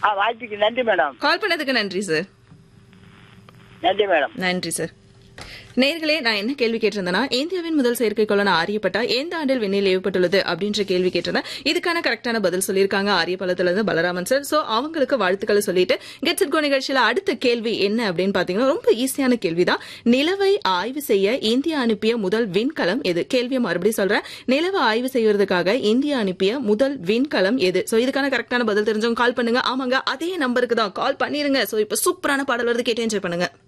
ஆ வாய்ப்புக்கு நன்றி madam call பண்ணதுக்கு நன்றி சார் நன்றி மேடம் நன்றி சார் நேர்களே நான் என்ன கேள்வி கேட்டிருந்தேன்னா இந்தியாவின் முதல் செயற்கைக்கோளான ஆரியப்பட்டா எந்த ஆண்டில் விண்ணில் ஏவப்பட்டுள்ளது அப்படின்ற கேள்வி கேட்டிருந்தேன் இதுக்கான கரெக்டான பதில் சொல்லியிருக்காங்க ஆரியபாளத்துல இருந்து பலராமன் சார் சோ அவங்களுக்கு வாழ்த்துக்களை சொல்லிட்டு கெட்ஸ் இட் கோ நிகழ்ச்சியில அடுத்த கேள்வி என்ன அப்படின்னு பாத்தீங்கன்னா ரொம்ப ஈஸியான கேள்விதான் நிலவை ஆய்வு செய்ய இந்தியா அனுப்பிய முதல் விண்கலம் எது கேள்வியை மறுபடியும் சொல்றேன் நிலவை ஆய்வு செய்வதற்காக இந்தியா அனுப்பிய முதல் விண்கலம் எது சோ இதுக்கான கரெக்டான பதில் தெரிஞ்சவங்க கால் பண்ணுங்க ஆமாங்க அதே நம்பருக்கு தான் கால் பண்ணிருங்க சோ இப்ப சூப்பரான பாடல் வருது கேட்டு என்ஜாய் பண்ணுங்க